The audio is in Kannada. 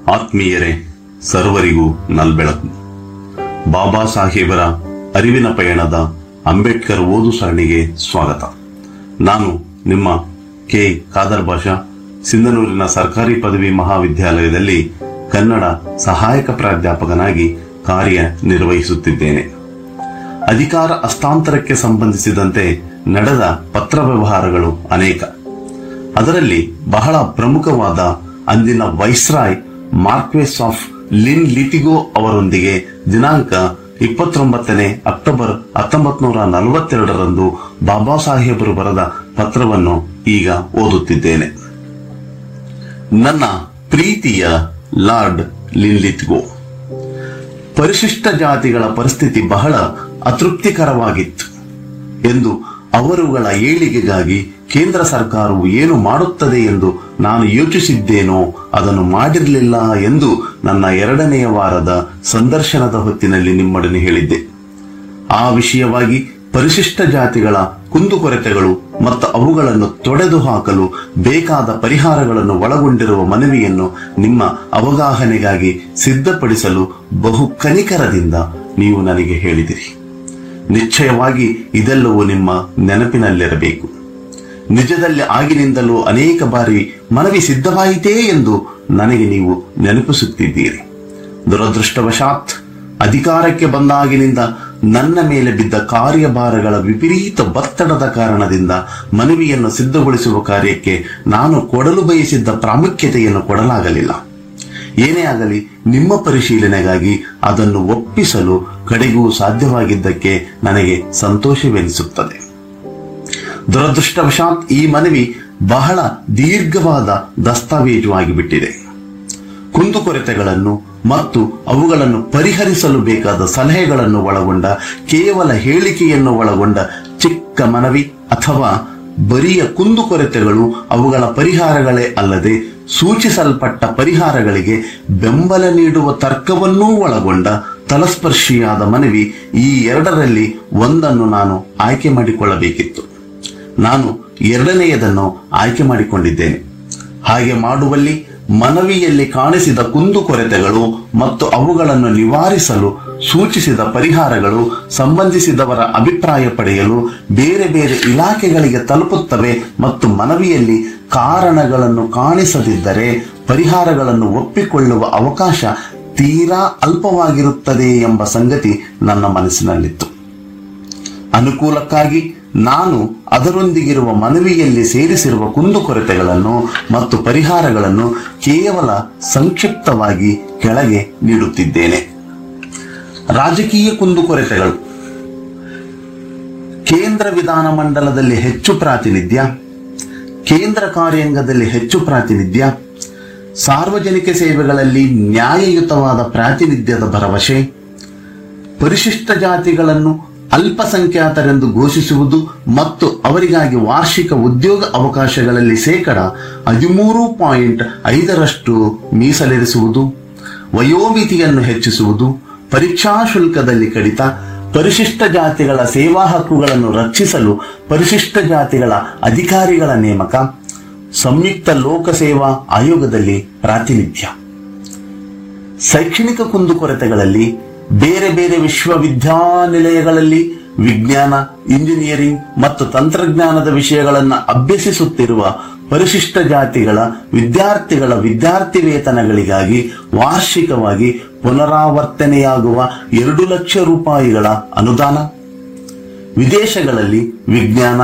ಆತ್ಮೀಯರೇ ಸರ್ವರಿಗೂ ನಲ್ಬೆಳಕು ಬಾಬಾ ಸಾಹೇಬರ ಅರಿವಿನ ಪಯಣದ ಅಂಬೇಡ್ಕರ್ ಓದು ಸರಣಿಗೆ ಸ್ವಾಗತ ನಾನು ನಿಮ್ಮ ಕೆ ಖಾದರ್ ಬಾಷಾ ಸಿಂಧನೂರಿನ ಸರ್ಕಾರಿ ಪದವಿ ಮಹಾವಿದ್ಯಾಲಯದಲ್ಲಿ ಕನ್ನಡ ಸಹಾಯಕ ಪ್ರಾಧ್ಯಾಪಕನಾಗಿ ಕಾರ್ಯ ನಿರ್ವಹಿಸುತ್ತಿದ್ದೇನೆ ಅಧಿಕಾರ ಹಸ್ತಾಂತರಕ್ಕೆ ಸಂಬಂಧಿಸಿದಂತೆ ನಡೆದ ಪತ್ರ ವ್ಯವಹಾರಗಳು ಅನೇಕ ಅದರಲ್ಲಿ ಬಹಳ ಪ್ರಮುಖವಾದ ಅಂದಿನ viceroy marquess of Linlithgow ಅವರೊಂದಿಗೆ ದಿನಾಂಕ ಇಪ್ಪತ್ತೊಂಬತ್ತನೇ ಅಕ್ಟೋಬರ್ ಹತ್ತೊಂಬತ್ ನೂರ ನಲವತ್ತೆರಡರಂದು ಬಾಬಾ ಸಾಹೇಬರು ಬರೆದ ಪತ್ರವನ್ನು ಈಗ ಓದುತ್ತಿದ್ದೇನೆ ನನ್ನ ಪ್ರೀತಿಯ ಲಾರ್ಡ್ ಲಿನ್ಲಿತ್ಗೋ ಪರಿಶಿಷ್ಟ ಜಾತಿಗಳ ಪರಿಸ್ಥಿತಿ ಬಹಳ ಅತೃಪ್ತಿಕರವಾಗಿತ್ತು ಎಂದು ಅವರುಗಳ ಏಳಿಗೆಗಾಗಿ ಕೇಂದ್ರ ಸರ್ಕಾರವು ಏನು ಮಾಡುತ್ತದೆ ಎಂದು ನಾನು ಯೋಚಿಸಿದ್ದೇನೋ ಅದನ್ನು ಮಾಡಿರಲಿಲ್ಲ ಎಂದು ನನ್ನ ಎರಡನೆಯ ವಾರದ ಸಂದರ್ಶನದ ಹೊತ್ತಿನಲ್ಲಿ ನಿಮ್ಮೊಡನೆ ಹೇಳಿದ್ದೆ ಆ ವಿಷಯವಾಗಿ ಪರಿಶಿಷ್ಟ ಜಾತಿಗಳ ಕುಂದುಕೊರತೆಗಳು ಮತ್ತು ಅವುಗಳನ್ನು ತೊಡೆದು ಹಾಕಲು ಬೇಕಾದ ಪರಿಹಾರಗಳನ್ನು ಒಳಗೊಂಡಿರುವ ಮನವಿಯನ್ನು ನಿಮ್ಮ ಅವಗಾಹನೆಗಾಗಿ ಸಿದ್ಧಪಡಿಸಲು ಬಹು ಕನಿಕರದಿಂದ ನೀವು ನನಗೆ ಹೇಳಿದಿರಿ ನಿಶ್ಚಯವಾಗಿ ಇದೆಲ್ಲವೂ ನಿಮ್ಮ ನೆನಪಿನಲ್ಲಿರಬೇಕು ನಿಜದಲ್ಲಿ ಆಗಿನಿಂದಲೂ ಅನೇಕ ಬಾರಿ ಮನವಿ ಸಿದ್ಧವಾಯಿತೇ ಎಂದು ನನಗೆ ನೀವು ನೆನಪಿಸುತ್ತಿದ್ದೀರಿ ದುರದೃಷ್ಟವಶಾತ್ ಅಧಿಕಾರಕ್ಕೆ ಬಂದಾಗಿನಿಂದ ನನ್ನ ಮೇಲೆ ಬಿದ್ದ ಕಾರ್ಯಭಾರಗಳ ವಿಪರೀತ ಒತ್ತಡದ ಕಾರಣದಿಂದ ಮನವಿಯನ್ನು ಸಿದ್ಧಗೊಳಿಸುವ ಕಾರ್ಯಕ್ಕೆ ನಾನು ಕೊಡಲು ಬಯಸಿದ್ದ ಪ್ರಾಮುಖ್ಯತೆಯನ್ನು ಕೊಡಲಾಗಲಿಲ್ಲ ಏನೇ ಆಗಲಿ ನಿಮ್ಮ ಪರಿಶೀಲನೆಗಾಗಿ ಅದನ್ನು ಒಪ್ಪಿಸಲು ಕಡೆಗೂ ಸಾಧ್ಯವಾಗಿದ್ದಕ್ಕೆ ನನಗೆ ಸಂತೋಷವೆನಿಸುತ್ತದೆ ದುರದೃಷ್ಟವಶಾತ್ ಈ ಮನವಿ ಬಹಳ ದೀರ್ಘವಾದ ದಸ್ತಾವೇಜು ಆಗಿಬಿಟ್ಟಿದೆ ಕುಂದುಕೊರತೆಗಳನ್ನು ಮತ್ತು ಅವುಗಳನ್ನು ಪರಿಹರಿಸಲು ಬೇಕಾದ ಸಲಹೆಗಳನ್ನು ಒಳಗೊಂಡ ಕೇವಲ ಹೇಳಿಕೆಯನ್ನು ಒಳಗೊಂಡ ಚಿಕ್ಕ ಮನವಿ ಅಥವಾ ಬರಿಯ ಕುಂದುಕೊರತೆಗಳು ಅವುಗಳ ಪರಿಹಾರಗಳೇ ಅಲ್ಲದೆ ಸೂಚಿಸಲ್ಪಟ್ಟ ಪರಿಹಾರಗಳಿಗೆ ಬೆಂಬಲ ನೀಡುವ ತರ್ಕವನ್ನೂ ಒಳಗೊಂಡ ತಲಸ್ಪರ್ಶಿಯಾದ ಮನವಿ ಈ ಎರಡರಲ್ಲಿ ಒಂದನ್ನು ನಾನು ಆಯ್ಕೆ ಮಾಡಿಕೊಳ್ಳಬೇಕಿತ್ತು ನಾನು ಎರಡನೆಯದನ್ನು ಆಯ್ಕೆ ಮಾಡಿಕೊಂಡಿದ್ದೇನೆ ಹಾಗೆ ಮಾಡುವಲ್ಲಿ ಮನವಿಯಲ್ಲಿ ಕಾಣಿಸಿದ ಕುಂದುಕೊರತೆಗಳು ಮತ್ತು ಅವುಗಳನ್ನು ನಿವಾರಿಸಲು ಸೂಚಿಸಿದ ಪರಿಹಾರಗಳು ಸಂಬಂಧಿಸಿದವರ ಅಭಿಪ್ರಾಯ ಪಡೆಯಲು ಬೇರೆ ಬೇರೆ ಇಲಾಖೆಗಳಿಗೆ ತಲುಪುತ್ತವೆ ಮತ್ತು ಮನವಿಯಲ್ಲಿ ಕಾರಣಗಳನ್ನು ಕಾಣಿಸದಿದ್ದರೆ ಪರಿಹಾರಗಳನ್ನು ಒಪ್ಪಿಕೊಳ್ಳುವ ಅವಕಾಶ ತೀರಾ ಅಲ್ಪವಾಗಿರುತ್ತದೆ ಎಂಬ ಸಂಗತಿ ನನ್ನ ಮನಸ್ಸಿನಲ್ಲಿತ್ತು ಅನುಕೂಲಕ್ಕಾಗಿ ನಾನು ಅದರೊಂದಿಗಿರುವ ಮನವಿಯಲ್ಲಿ ಸೇರಿಸಿರುವ ಕುಂದುಕೊರತೆಗಳನ್ನು ಮತ್ತು ಪರಿಹಾರಗಳನ್ನು ಕೇವಲ ಸಂಕ್ಷಿಪ್ತವಾಗಿ ಕೆಳಗೆ ನೀಡುತ್ತಿದ್ದೇನೆ ರಾಜಕೀಯ ಕುಂದುಕೊರತೆಗಳು ಕೇಂದ್ರ ವಿಧಾನಮಂಡಲದಲ್ಲಿ ಹೆಚ್ಚು ಪ್ರಾತಿನಿಧ್ಯ ಕೇಂದ್ರ ಕಾರ್ಯಾಂಗದಲ್ಲಿ ಹೆಚ್ಚು ಪ್ರಾತಿನಿಧ್ಯ ಸಾರ್ವಜನಿಕ ಸೇವೆಗಳಲ್ಲಿ ನ್ಯಾಯಯುತವಾದ ಪ್ರಾತಿನಿಧ್ಯದ ಭರವಸೆ ಪರಿಶಿಷ್ಟ ಜಾತಿಗಳನ್ನು ಅಲ್ಪಸಂಖ್ಯಾತರೆಂದು ಘೋಷಿಸುವುದು ಮತ್ತು ಅವರಿಗಾಗಿ ವಾರ್ಷಿಕ ಉದ್ಯೋಗ ಅವಕಾಶಗಳಲ್ಲಿ ಶೇಕಡ ಹದಿಮೂರು ಪಾಯಿಂಟ್ ಐದರಷ್ಟು ಮೀಸಲಿರಿಸುವುದು ವಯೋಮಿತಿಯನ್ನು ಹೆಚ್ಚಿಸುವುದು ಪರೀಕ್ಷಾ ಶುಲ್ಕದಲ್ಲಿ ಕಡಿತ ಪರಿಶಿಷ್ಟ ಜಾತಿಗಳ ಸೇವಾ ಹಕ್ಕುಗಳನ್ನು ರಕ್ಷಿಸಲು ಪರಿಶಿಷ್ಟ ಜಾತಿಗಳ ಅಧಿಕಾರಿಗಳ ನೇಮಕ ಸಂಯುಕ್ತ ಲೋಕಸೇವಾ ಆಯೋಗದಲ್ಲಿ ಪ್ರಾತಿನಿಧ್ಯ ಶೈಕ್ಷಣಿಕ ಕುಂದುಕೊರತೆಗಳಲ್ಲಿ ಬೇರೆ ಬೇರೆ ವಿಶ್ವವಿದ್ಯಾನಿಲಯಗಳಲ್ಲಿ ವಿಜ್ಞಾನ ಇಂಜಿನಿಯರಿಂಗ್ ಮತ್ತು ತಂತ್ರಜ್ಞಾನದ ವಿಷಯಗಳನ್ನು ಅಭ್ಯಸಿಸುತ್ತಿರುವ ಪರಿಶಿಷ್ಟ ಜಾತಿಗಳ ವಿದ್ಯಾರ್ಥಿಗಳ ವಿದ್ಯಾರ್ಥಿ ವೇತನಗಳಿಗಾಗಿ ವಾರ್ಷಿಕವಾಗಿ ಪುನರಾವರ್ತನೆಯಾಗುವ ಎರಡು ಲಕ್ಷ ರೂಪಾಯಿಗಳ ಅನುದಾನ ವಿದೇಶಗಳಲ್ಲಿ ವಿಜ್ಞಾನ